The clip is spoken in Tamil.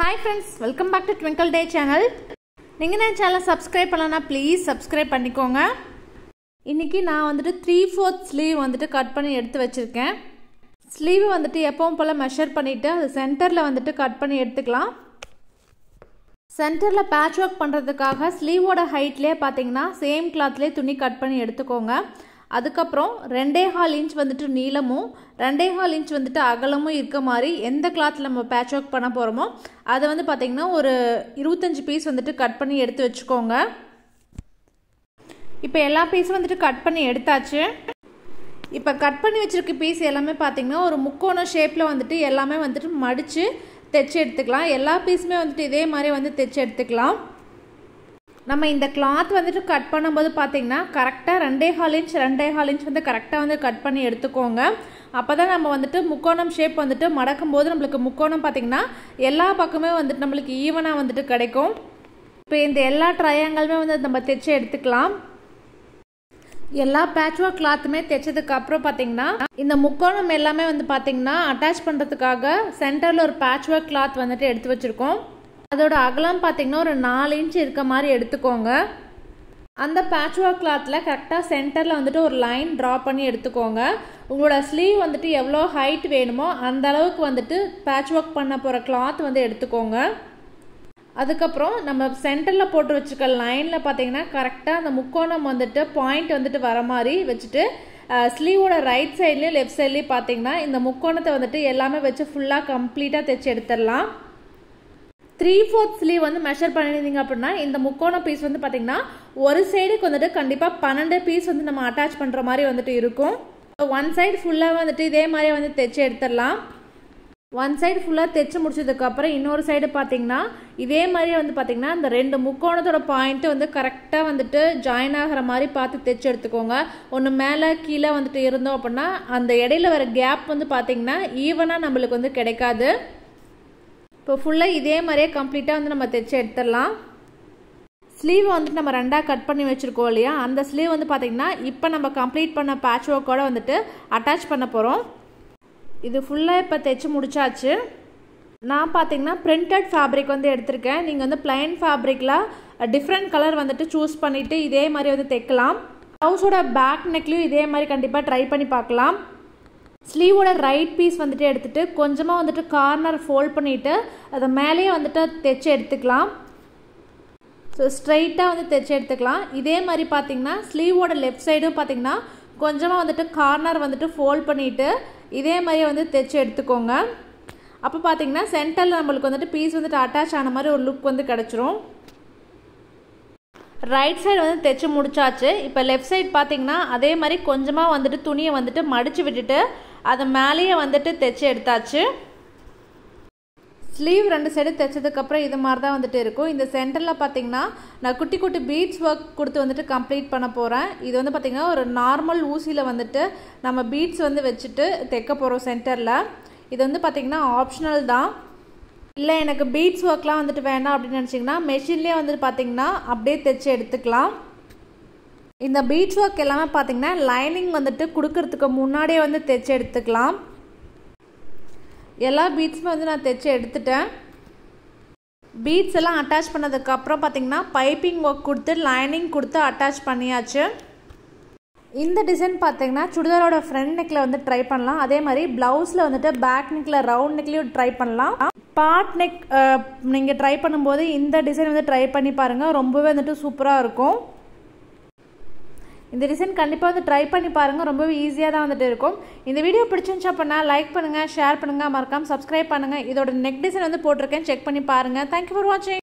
hi friends welcome back to twinkle day channel நீங்கள் நான் சேனல் சப்ஸ்கிரைப் பண்ணலன்னா ப்ளீஸ் சப்ஸ்கிரைப் பண்ணிக்கோங்க இன்றைக்கி நான் வந்துட்டு த்ரீ ஃபோர்த் ஸ்லீவ் வந்துட்டு கட் பண்ணி எடுத்து வச்சுருக்கேன் ஸ்லீவ் வந்துட்டு எப்பவும் போல் மெஷர் பண்ணிவிட்டு அது சென்டரில் வந்துட்டு கட் பண்ணி எடுத்துக்கலாம் சென்டரில் பேட்ச் ஒர்க் பண்ணுறதுக்காக ஸ்லீவோட ஹைட்லேயே பார்த்தீங்கன்னா சேம் கிளாத்லேயே துணி கட் பண்ணி எடுத்துக்கோங்க அதுக்கப்புறம் ரெண்டே ஹால் இன்ச் வந்துட்டு நீளமும் ரெண்டே ஹால் இன்ச் வந்துட்டு அகலமும் இருக்க மாதிரி எந்த கிளாத்தில் நம்ம பேட்ச் ஒர்க் பண்ண போகிறோமோ அதை வந்து பார்த்திங்கன்னா ஒரு இருபத்தஞ்சி பீஸ் வந்துட்டு கட் பண்ணி எடுத்து வச்சுக்கோங்க இப்போ எல்லா பீஸும் வந்துட்டு கட் பண்ணி எடுத்தாச்சு இப்போ கட் பண்ணி வச்சுருக்க பீஸ் எல்லாமே பார்த்திங்கன்னா ஒரு முக்கோண ஷேப்பில் வந்துட்டு எல்லாமே வந்துட்டு மடித்து தைச்சி எடுத்துக்கலாம் எல்லா பீஸுமே வந்துட்டு இதே மாதிரி வந்து தைச்சி எடுத்துக்கலாம் நம்ம இந்த கிளாத் வந்துட்டு கட் பண்ணும்போது பார்த்தீங்கன்னா கரெக்டாக ரெண்டே ஹால் இன்ச் ரெண்டே ஹால் இன்ச் வந்து கரெக்டாக வந்து கட் பண்ணி எடுத்துக்கோங்க அப்போ தான் நம்ம வந்துட்டு முக்கோணம் ஷேப் வந்துட்டு மடக்கும் போது நம்மளுக்கு முக்கோணம் பார்த்திங்கன்னா எல்லா பக்கமே வந்துட்டு நம்மளுக்கு ஈவனாக வந்துட்டு கிடைக்கும் இப்போ இந்த எல்லா ட்ரையாங்கலுமே வந்து நம்ம தைச்சி எடுத்துக்கலாம் எல்லா பேட்ச் ஒர்க் கிளாத்துமே தைச்சதுக்கு அப்புறம் பார்த்தீங்கன்னா இந்த முக்கோணம் எல்லாமே வந்து பார்த்தீங்கன்னா அட்டாச் பண்ணுறதுக்காக சென்டரில் ஒரு பேட்ச் ஒர்க் கிளாத் வந்துட்டு எடுத்து வச்சுருக்கோம் அதோட அகலம் பார்த்தீங்கன்னா ஒரு நாலு இன்ச் இருக்க மாதிரி எடுத்துக்கோங்க அந்த பேட்ச் ஒர்க் கிளாத்தில் கரெக்டாக சென்டரில் வந்துட்டு ஒரு லைன் ட்ரா பண்ணி எடுத்துக்கோங்க உங்களோட ஸ்லீவ் வந்துட்டு எவ்வளோ ஹைட் வேணுமோ அந்த அளவுக்கு வந்துட்டு பேட்ச் ஒர்க் பண்ண போகிற கிளாத் வந்து எடுத்துக்கோங்க அதுக்கப்புறம் நம்ம சென்டரில் போட்டு வச்சுருக்க லைனில் பார்த்தீங்கன்னா கரெக்டாக அந்த முக்கோணம் வந்துட்டு பாயிண்ட் வந்துட்டு வர மாதிரி வச்சுட்டு ஸ்லீவோட ரைட் சைட்லேயும் லெஃப்ட் சைட்லேயும் பார்த்தீங்கன்னா இந்த முக்கோணத்தை வந்துட்டு எல்லாமே வச்சு ஃபுல்லாக கம்ப்ளீட்டாக தைச்சி எடுத்துடலாம் த்ரீ ஃபோர்த் ஸ்லீவ் வந்து மெஷர் பண்ணியிருந்தீங்க அப்படின்னா இந்த முக்கோண பீஸ் வந்து பார்த்தீங்கன்னா ஒரு சைடுக்கு வந்துட்டு கண்டிப்பாக பன்னெண்டு பீஸ் வந்து நம்ம அட்டாச் பண்ணுற மாதிரி வந்துட்டு இருக்கும் ஒன் சைடு ஃபுல்லாக வந்துட்டு இதே மாதிரி வந்து தைச்சி எடுத்துடலாம் ஒன் சைடு ஃபுல்லாக தைச்சு முடிச்சதுக்கப்புறம் இன்னொரு சைடு பார்த்தீங்கன்னா இதே மாதிரி வந்து பார்த்தீங்கன்னா இந்த ரெண்டு முக்கோணத்தோட பாயிண்ட்டு வந்து கரெக்டாக வந்துட்டு ஜாயின் ஆகிற மாதிரி பார்த்து தைச்சு எடுத்துக்கோங்க ஒன்று மேலே கீழே வந்துட்டு இருந்தோம் அப்படின்னா அந்த இடையில வர கேப் வந்து பார்த்தீங்கன்னா ஈவனாக நம்மளுக்கு வந்து கிடைக்காது இப்போ ஃபுல்லாக இதே மாதிரியே கம்ப்ளீட்டாக வந்து நம்ம தைச்சு எடுத்துடலாம் ஸ்லீவ் வந்துட்டு நம்ம ரெண்டாக கட் பண்ணி வச்சுருக்கோம் இல்லையா அந்த ஸ்லீவ் வந்து பார்த்திங்கன்னா இப்போ நம்ம கம்ப்ளீட் பண்ண பேட்ச் ஒர்க்கோட வந்துட்டு அட்டாச் பண்ண போகிறோம் இது ஃபுல்லாக இப்போ தைச்சு முடிச்சாச்சு நான் பார்த்தீங்கன்னா பிரிண்டட் ஃபேப்ரிக் வந்து எடுத்திருக்கேன் நீங்கள் வந்து பிளைன் ஃபேப்ரிக்கில் டிஃப்ரெண்ட் கலர் வந்துட்டு சூஸ் பண்ணிவிட்டு இதே மாதிரி வந்து தைக்கலாம் ப்ளவுஸோட பேக் நெக்லையும் இதே மாதிரி கண்டிப்பாக ட்ரை பண்ணி பார்க்கலாம் ஸ்லீவோட ரைட் பீஸ் வந்துட்டு எடுத்துகிட்டு கொஞ்சமாக வந்துட்டு கார்னர் ஃபோல்ட் பண்ணிவிட்டு அதை மேலேயே வந்துட்டு தைச்சு எடுத்துக்கலாம் ஸோ ஸ்ட்ரைட்டாக வந்து தைச்சு எடுத்துக்கலாம் இதே மாதிரி பார்த்தீங்கன்னா ஸ்லீவோட லெஃப்ட் சைடும் பார்த்தீங்கன்னா கொஞ்சமாக வந்துட்டு கார்னர் வந்துட்டு ஃபோல்ட் பண்ணிவிட்டு இதே மாதிரி வந்து தைச்சு எடுத்துக்கோங்க அப்போ பார்த்தீங்கன்னா சென்டரில் நம்மளுக்கு வந்துட்டு பீஸ் வந்துட்டு அட்டாச் ஆன மாதிரி ஒரு லுக் வந்து கிடச்சிரும் ரைட் சைடு வந்து தைச்சு முடிச்சாச்சு இப்போ லெஃப்ட் சைடு பார்த்தீங்கன்னா அதே மாதிரி கொஞ்சமாக வந்துட்டு துணியை வந்துட்டு மடித்து விட்டுட்டு அதை மேலேயே வந்துட்டு தைச்சு எடுத்தாச்சு ஸ்லீவ் ரெண்டு சைடு தைச்சதுக்கப்புறம் இது மாதிரி தான் வந்துட்டு இருக்கும் இந்த சென்டரில் பார்த்தீங்கன்னா நான் குட்டி குட்டி பீட்ஸ் ஒர்க் கொடுத்து வந்துட்டு கம்ப்ளீட் பண்ண போகிறேன் இது வந்து பார்த்திங்கன்னா ஒரு நார்மல் ஊசியில் வந்துட்டு நம்ம பீட்ஸ் வந்து வச்சுட்டு தைக்க போகிறோம் சென்டரில் இது வந்து பார்த்திங்கன்னா ஆப்ஷனல் தான் இல்லை எனக்கு பீட்ஸ் ஒர்க்லாம் வந்துட்டு வேண்டாம் அப்படின்னு நினச்சிங்கன்னா மெஷின்லேயே வந்துட்டு பார்த்தீங்கன்னா அப்படியே தைச்சு எடுத்துக்கலாம் இந்த பீட்ஸ் ஒர்க் எல்லாமே பார்த்தீங்கன்னா லைனிங் வந்துட்டு கொடுக்கறதுக்கு முன்னாடியே வந்து தைச்சு எடுத்துக்கலாம் எல்லா பீட்ஸுமே வந்து நான் தைச்சு எடுத்துட்டேன் பீட்ஸ் எல்லாம் அட்டாச் பண்ணதுக்கப்புறம் பார்த்தீங்கன்னா பைப்பிங் ஒர்க் கொடுத்து லைனிங் கொடுத்து அட்டாச் பண்ணியாச்சு இந்த டிசைன் பார்த்தீங்கன்னா சுடிதாரோட ஃப்ரண்ட் நெக்கில் வந்து ட்ரை பண்ணலாம் அதே மாதிரி ப்ளவுஸில் வந்துட்டு பேக் நெக்கில் ரவுண்ட் நெக்லேயும் ட்ரை பண்ணலாம் பார்ட் நெக் நீங்கள் ட்ரை பண்ணும்போது இந்த டிசைன் வந்து ட்ரை பண்ணி பாருங்கள் ரொம்பவே வந்துட்டு சூப்பராக இருக்கும் இந்த டிசைன் கண்டிப்பாக வந்து ட்ரை பண்ணி பாருங்கள் ரொம்பவே ஈஸியாக தான் வந்துட்டு இருக்கும் இந்த வீடியோ பிடிச்சிருந்துச்சு அப்படின்னா லைக் பண்ணுங்கள் ஷேர் பண்ணுங்கள் மறக்காமல் சப்ஸ்கிரைப் பண்ணுங்கள் இதோட நெக் டிசைன் வந்து போட்டிருக்கேன் செக் பண்ணி பாருங்கள் தேங்க்யூ ஃபார் வாட்சிங்